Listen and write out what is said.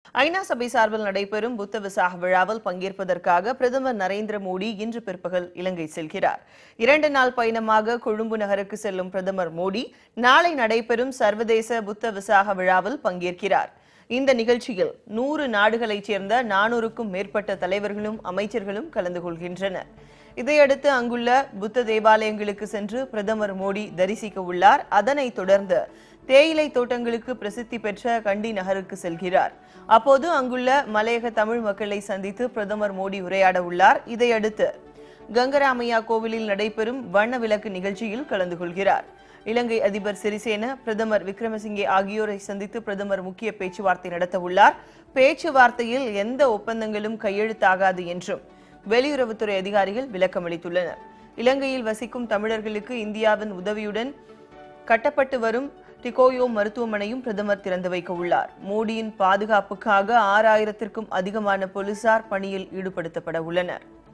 ஐநா சபை சார்பில் நடைபெறும் புத்த விசாக விழாவில் பங்கேற்பதற்காக பிரதமர் நரேந்திர மோடி இன்று பிற்பகல் இலங்கை செல்கிறார் இரண்டு நாள் பயணமாக கொழும்பு நகருக்கு செல்லும் பிரதமர் மோடி நாளை நடைபெறும் சர்வதேச புத்த விசாக விழாவில் பங்கேற்கிறார் இந்த நிகழ்ச்சியில் நூறு நாடுகளைச் சேர்ந்த நானூறுக்கும் மேற்பட்ட தலைவர்களும் அமைச்சர்களும் கலந்து கொள்கின்றனர் இதையடுத்து அங்குள்ள புத்த தேவாலயங்களுக்கு சென்று பிரதமர் மோடி தரிசிக்க உள்ளார் அதனைத் தொடர்ந்து தேயிலை தோட்டங்களுக்கு பிரசித்தி பெற்ற கண்டி நகருக்கு செல்கிறார் அப்போது அங்குள்ள மலையக தமிழ் மக்களை சந்தித்து பிரதமர் மோடி உரையாட உள்ளார் இதையடுத்து கங்கராமையா கோவிலில் நடைபெறும் வண்ண விளக்கு நிகழ்ச்சியில் கலந்து கொள்கிறார் இலங்கை அதிபர் சிறிசேன பிரதமர் விக்ரமசிங்கே ஆகியோரை சந்தித்து பிரதமர் முக்கிய பேச்சுவார்த்தை நடத்த உள்ளார் பேச்சுவார்த்தையில் எந்த ஒப்பந்தங்களும் கையெழுத்தாகாது என்றும் வெளியுறவுத்துறை அதிகாரிகள் விளக்கமளித்துள்ளனர் இலங்கையில் வசிக்கும் தமிழர்களுக்கு இந்தியாவின் உதவியுடன் கட்டப்பட்டு வரும் டிகோயோ மருத்துவமனையும் பிரதமர் திறந்து வைக்க உள்ளார் மோடியின் பாதுகாப்புக்காக ஆறாயிரத்திற்கும் அதிகமான போலீசார் பணியில் ஈடுபடுத்தப்பட உள்ளனர்